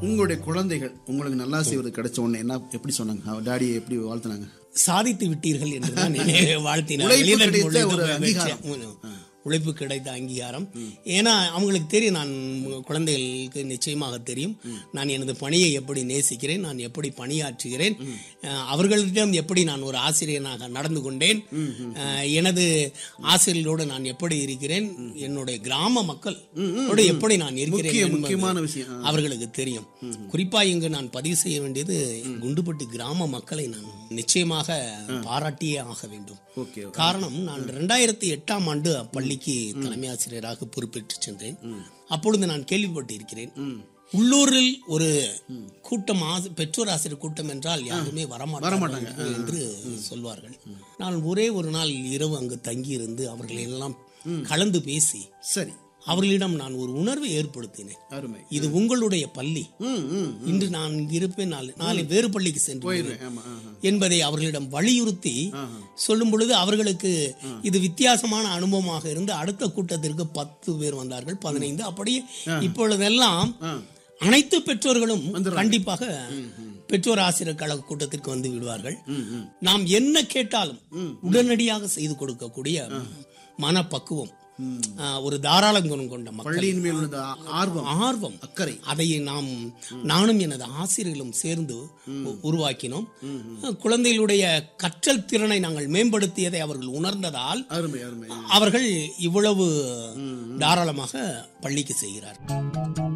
உங்களுடைய குழந்தைகள் உங்களுக்கு நல்லா செய்வது கிடைச்ச உடனே என்ன எப்படி சொன்னாங்க டாடி எப்படி வாழ்த்துனாங்க சாதித்து விட்டீர்கள் என்று தான் வாழ்த்தினார் உழைப்பு வெளியில கிடைத்த உழைப்பு ஒரு வச்சு- அங்கீகாரம். உம், உழைப்பு கிடைத்த அங்கீகாரம் ஏன்னா அவங்களுக்கு தெரியும் நான் குழந்தைகளுக்கு நிச்சயமாக தெரியும் நான் எனது பணியை எப்படி நேசிக்கிறேன் நான் எப்படி பணியாற்றுகிறேன் அஹ், அவர்களிடம் எப்படி நான் ஒரு ஆசிரியனாக நடந்து கொண்டேன் அஹ், எனது ஆசிரியர்களோடு நான் எப்படி இருக்கிறேன் என்னுடைய கிராம மக்கள் எப்படி நான் இருக்கிறேன் முக்கிய என்பது முக்கியமான விஷயம் ஆ. அவர்களுக்கு தெரியும் குறிப்பா இங்கு நான் பதிவு செய்ய வேண்டியது குண்டுபட்டி கிராம மக்களை நான் நிச்சயமாக பாராட்டியே ஆக வேண்டும் ஓகே காரணம் நான் ரெண்டாயிரத்தி எட்டாம் ஆண்டு அப்பள்ளிக்கு தலைமை ஆசிரியராக பொறுப்பேற்று சென்றேன் அப்பொழுது நான் கேள்விப்பட்டிருக்கிறேன் உள்ளூரில் ஒரு கூட்டம் ஆசி- பெற்றோர் ஆசிரியர் கூட்டம் என்றால் யாருமே வரமாட்டாங்க என்று சொல்வார்கள் நான் ஒரே ஒரு நாள் இரவு அங்கு தங்கியிருந்து அவர்களை எல்லாம் கலந்து பேசி சரி அவர்களிடம் நான் ஒரு உணர்வை ஏற்படுத்தினேன் அருமை இது உங்களுடைய பள்ளி ம் ம் இன்று நான் இங்கு இருப்பேன் நாளை நாளை வேறு பள்ளிக்கு சென்று விடுவேன் ஆமா ஆஹா. என்பதை அவர்களிடம் வலியுறுத்தி சொல்லும் பொழுது அவர்களுக்கு இது வித்தியாசமான அனுபவமாக இருந்து அடுத்த கூட்டத்திற்கு பத்து பேர் வந்தார்கள் பதினைந்து அப்படியே இப்பொழுதெல்லாம் அனைத்து பெற்றோர்களும் கண்டிப்பாக பெற்றோர் ஆசிரியர் கழக கூட்டத்திற்கு வந்து விடுவார்கள் நாம் என்ன கேட்டாலும் உடனடியாக செய்து கொடுக்கக்கூடிய மனப்பக்குவம் ஆஹ், ஒரு தாராள குணம் கொண்ட மக்கள் பள்ளியின் மேல் உள்ள ஆ- ஆர்வம் ஆர்வம் அக்கறை அதை நாம் நானும் எனது ஆசிரியர்களும் சேர்ந்து உ- உருவாக்கினோம் குழந்தைகளுடைய கற்றல் திறனை நாங்கள் மேம்படுத்தியதை அவர்கள் உணர்ந்ததால் அருமை அருமை அவர்கள் இவ்வளவு தாராளமாக பள்ளிக்கு செய்கிறார்